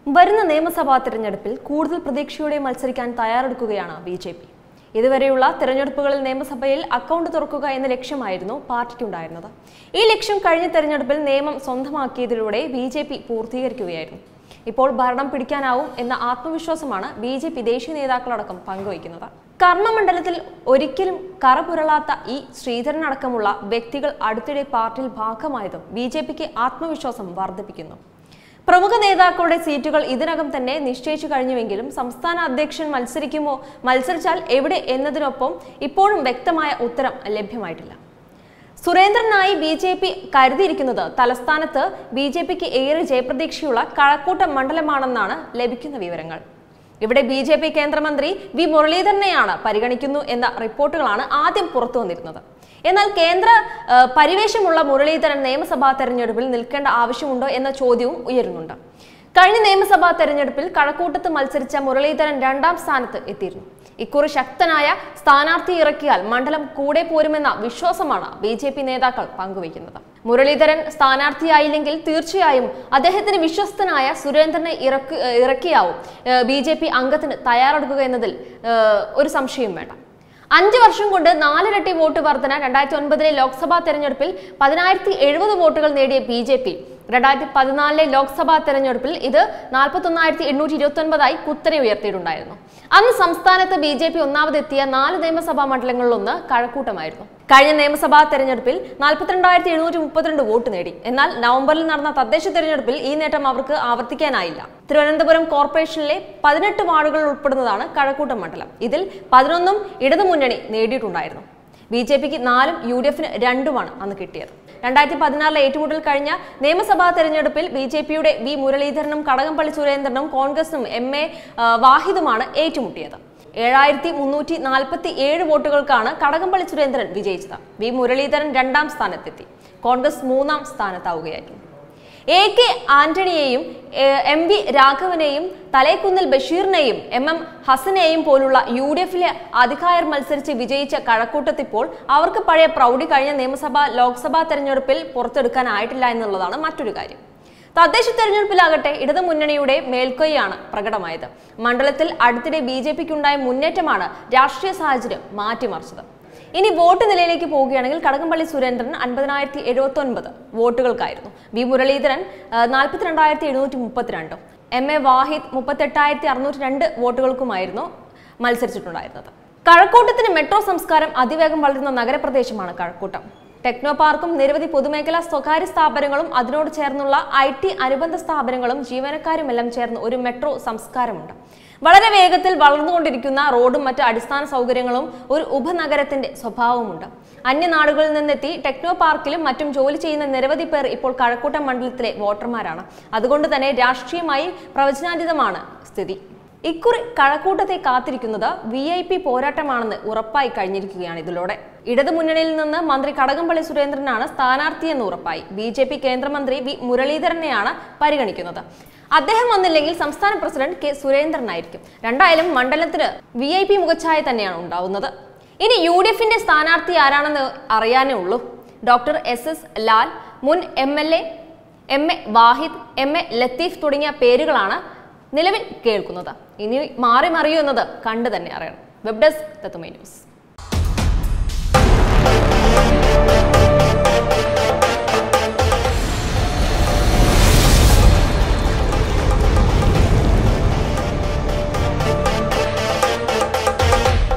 വരുന്ന നിയമസഭാ തിരഞ്ഞെടുപ്പിൽ കൂടുതൽ പ്രതീക്ഷയോടെ മത്സരിക്കാൻ തയ്യാറെടുക്കുകയാണ് ബി ജെ പി ഇതുവരെയുള്ള തിരഞ്ഞെടുപ്പുകളിൽ നിയമസഭയിൽ അക്കൗണ്ട് തുറക്കുക എന്ന ലക്ഷ്യമായിരുന്നു പാർട്ടിക്കുണ്ടായിരുന്നത് ഈ ലക്ഷ്യം കഴിഞ്ഞ തെരഞ്ഞെടുപ്പിൽ നിയമം സ്വന്തമാക്കിയതിലൂടെ ബി ജെ പി പൂർത്തീകരിക്കുകയായിരുന്നു ഇപ്പോൾ ഭരണം പിടിക്കാനാവും എന്ന ആത്മവിശ്വാസമാണ് ബി ജെ പി ദേശീയ നേതാക്കളടക്കം പങ്കുവയ്ക്കുന്നത് കർമ്മമണ്ഡലത്തിൽ ഒരിക്കലും കറപുരളാത്ത ഈ ശ്രീധരനടക്കമുള്ള വ്യക്തികൾ അടുത്തിടെ പാർട്ടിയിൽ ഭാഗമായതും ബി ജെ പിക്ക് ആത്മവിശ്വാസം വർദ്ധിപ്പിക്കുന്നു പ്രമുഖ നേതാക്കളുടെ സീറ്റുകൾ ഇതിനകം തന്നെ നിശ്ചയിച്ചു കഴിഞ്ഞുവെങ്കിലും സംസ്ഥാന അധ്യക്ഷൻ മത്സരിക്കുമോ മത്സരിച്ചാൽ എവിടെ എന്നതിനൊപ്പം ഇപ്പോഴും വ്യക്തമായ ഉത്തരം ലഭ്യമായിട്ടില്ല സുരേന്ദ്രനായി ബി ജെ പി കരുതിയിരിക്കുന്നത് തലസ്ഥാനത്ത് ബി ജെ പിക്ക് ഏറെ ജയപ്രതീക്ഷയുള്ള കഴക്കൂട്ടം മണ്ഡലമാണെന്നാണ് ലഭിക്കുന്ന വിവരങ്ങൾ ഇവിടെ ബി ജെ പി കേന്ദ്രമന്ത്രി വി മുരളീധരനെയാണ് പരിഗണിക്കുന്നു എന്ന റിപ്പോർട്ടുകളാണ് ആദ്യം പുറത്തു വന്നിരുന്നത് എന്നാൽ കേന്ദ്ര ആ, പരിവേഷമുള്ള മുരളീധരൻ നിയമസഭാ തെരഞ്ഞെടുപ്പിൽ നിൽക്കേണ്ട ആവശ്യമുണ്ടോ എന്ന ചോദ്യവും ഉയരുന്നുണ്ട് കഴിഞ്ഞ നിയമസഭാ തെരഞ്ഞെടുപ്പിൽ കഴക്കൂട്ടത്ത് മത്സരിച്ച മുരളീധരൻ രണ്ടാം സ്ഥാനത്ത് എത്തിയിരുന്നു ഇക്കുറി ശക്തനായ സ്ഥാനാർത്ഥി ഇറക്കിയാൽ മണ്ഡലം കൂടെ പോരുമെന്ന വിശ്വാസമാണ് ബി ജെ പി നേതാക്കൾ പങ്കുവയ്ക്കുന്നത് മുരളീധരൻ സ്ഥാനാർത്ഥിയായില്ലെങ്കിൽ തീർച്ചയായും അദ്ദേഹത്തിന് വിശ്വസ്തനായ സുരേന്ദ്രനെ ഇറക്കി ഇറക്കിയാവും ബി ജെ പി അംഗത്തിന് തയ്യാറെടുക്കുക എന്നതിൽ ഏഹ്, ഒരു സംശയവും വേണ്ട അഞ്ച് വർഷം കൊണ്ട് നാലിരട്ടി വോട്ട് വർധന രണ്ടായിരത്തി ഒൻപതിലെ ലോക്സഭാ തെരഞ്ഞെടുപ്പിൽ പതിനായിരത്തി എഴുപത് വോട്ടുകൾ നേടിയ ബി ജെ പി രണ്ടായിരത്തി പതിനാലിലെ ലോക്സഭാ തെരഞ്ഞെടുപ്പിൽ ഇത് നാൽപ്പത്തി ഒന്നായിരത്തി എണ്ണൂറ്റി ഇരുപത്തി ഒൻപതായി കുത്തനെ ഉയർത്തിയിട്ടുണ്ടായിരുന്നു അന്ന് സംസ്ഥാനത്ത് ബി ജെ പി ഒന്നാമതെത്തിയ നാല് നിയമസഭാ മണ്ഡലങ്ങളിലൊന്ന് കഴക്കൂട്ടമായിരുന്നു കഴിഞ്ഞ നിയമസഭാ തെരഞ്ഞെടുപ്പിൽ നാൽപ്പത്തിരണ്ടായിരത്തി എഴുന്നൂറ്റി മുപ്പത്തിരണ്ട് വോട്ട് നേടി എന്നാൽ നവംബറിൽ നടന്ന തദ്ദേശ തെരഞ്ഞെടുപ്പിൽ ഈ നേട്ടം അവർക്ക് ആവർത്തിക്കാനായില്ല തിരുവനന്തപുരം കോർപ്പറേഷനിലെ പതിനെട്ട് വാർഡുകൾ ഉൾപ്പെടുന്നതാണ് കഴക്കൂട്ടം മണ്ഡലം ഇതിൽ പതിനൊന്നും ഇടതുമുന്നണി നേടിയിട്ടുണ്ടായിരുന്നു ബി ജെ പിക്ക് നാലും യു ഡി എഫിന് രണ്ടുമാണ് അന്ന് കിട്ടിയത് രണ്ടായിരത്തി പതിനാറിലെ ഏറ്റുമുട്ടൽ കഴിഞ്ഞ നിയമസഭാ തെരഞ്ഞെടുപ്പിൽ ബി ജെ പിയുടെ വി മുരളീധരനും കടകംപള്ളി സുരേന്ദ്രനും കോൺഗ്രസും എം എ ആ, വാഹിദുമാണ് ഏറ്റുമുട്ടിയത് ഏഴായിരത്തി മുന്നൂറ്റി നാൽപ്പത്തി ഏഴ് വോട്ടുകൾക്കാണ് കടകംപള്ളി സുരേന്ദ്രൻ വിജയിച്ചത് വി മുരളീധരൻ രണ്ടാം സ്ഥാനത്തെത്തി കോൺഗ്രസ് മൂന്നാം സ്ഥാനത്താവുകയായിരുന്നു എ കെ ആന്റണിയെയും എ- എം വി രാഘവനെയും തലേക്കുന്നിൽ ബഷീറിനെയും എം എം ഹസനെയും പോലുള്ള യു ഡി എഫിലെ അധികായർ മത്സരിച്ച് വിജയിച്ച കഴക്കൂട്ടത്തിപ്പോൾ അവർക്ക് പഴയ പ്രൗഢി കഴിഞ്ഞ നിയമസഭാ ലോക്സഭാ തെരഞ്ഞെടുപ്പിൽ പുറത്തെടുക്കാനായിട്ടില്ല എന്നുള്ളതാണ് മറ്റൊരു കാര്യം തദ്ദേശ തെരഞ്ഞെടുപ്പിലാകട്ടെ ഇടതു മുന്നണിയുടെ മേൽക്കൊയ്യാണ് പ്രകടമായത് മണ്ഡലത്തിൽ അടുത്തിടെ ബി ജെ പിക്കുണ്ടായ മുന്നേറ്റമാണ് രാഷ്ട്രീയ സാഹചര്യം മാറ്റിമറിച്ചത് ഇനി വോട്ട് നിലയിലേക്ക് പോവുകയാണെങ്കിൽ കടകംപള്ളി സുരേന്ദ്രൻ അൻപതിനായിരത്തി എഴുപത്തി ഒൻപത് വോട്ടുകൾക്കായിരുന്നു വി മുരളീധരൻ നാൽപ്പത്തിരണ്ടായിരത്തി എഴുന്നൂറ്റി മുപ്പത്തിരണ്ടും എം എ വാഹിദ് മുപ്പത്തെട്ടായിരത്തി അറുന്നൂറ്റി രണ്ട് വോട്ടുകൾക്കുമായിരുന്നു മത്സരിച്ചിട്ടുണ്ടായിരുന്നത് കഴക്കൂട്ടത്തിന് മെട്രോ സംസ്കാരം അതിവേഗം വളരുന്ന നഗരപ്രദേശമാണ് കഴക്കൂട്ടം ടെക്നോ പാർക്കും നിരവധി പൊതുമേഖലാ സ്വകാര്യ സ്ഥാപനങ്ങളും അതിനോട് ചേർന്നുള്ള ഐ ടി അനുബന്ധ സ്ഥാപനങ്ങളും ജീവനക്കാരുമെല്ലാം ചേർന്ന് ഒരു മെട്രോ സംസ്കാരമുണ്ട് വളരെ വേഗത്തിൽ വളർന്നുകൊണ്ടിരിക്കുന്ന റോഡും മറ്റ് അടിസ്ഥാന സൗകര്യങ്ങളും ഒരു ഉപനഗരത്തിന്റെ സ്വഭാവമുണ്ട് അന്യനാടുകളിൽ നിന്നെത്തി ടെക്നോ പാർക്കിലും മറ്റും ജോലി ചെയ്യുന്ന നിരവധി പേർ ഇപ്പോൾ കഴക്കൂട്ടം മണ്ഡലത്തിലെ വോട്ടർമാരാണ് അതുകൊണ്ട് തന്നെ രാഷ്ട്രീയമായി പ്രവചനാതീതമാണ് സ്ഥിതി ഇക്കുറി കഴക്കൂട്ടത്തെ കാത്തിരിക്കുന്നത് വി ഐ പി പോരാട്ടമാണെന്ന് ഉറപ്പായി കഴിഞ്ഞിരിക്കുകയാണ് ഇതിലൂടെ ഇടതു മുന്നണിയിൽ നിന്ന് മന്ത്രി കടകംപള്ളി സുരേന്ദ്രനാണ് സ്ഥാനാർത്ഥിയെന്ന് ഉറപ്പായി ബി ജെ പി കേന്ദ്രമന്ത്രി വി മുരളീധരനെയാണ് പരിഗണിക്കുന്നത് അദ്ദേഹം വന്നില്ലെങ്കിൽ സംസ്ഥാന പ്രസിഡന്റ് കെ സുരേന്ദ്രനായിരിക്കും രണ്ടായാലും മണ്ഡലത്തിന് വി ഐ പി മുഖച്ഛായ തന്നെയാണ് ഉണ്ടാവുന്നത് ഇനി യു ഡി എഫിന്റെ സ്ഥാനാർത്ഥി ആരാണെന്ന് അറിയാനേ ഉള്ളൂ ഡോക്ടർ എസ് എസ് ലാൽ മുൻ M L A M A Wahid M A Latheef തുടങ്ങിയ പേരുകളാണ് നിലവിൽ കേൾക്കുന്നത് ഇനി മാറി മറിയൂ എന്നത് കണ്ടു തന്നെ അറിയണം വെബ് ഡെസ്ക് തത്തുമൈ ന്യൂസ്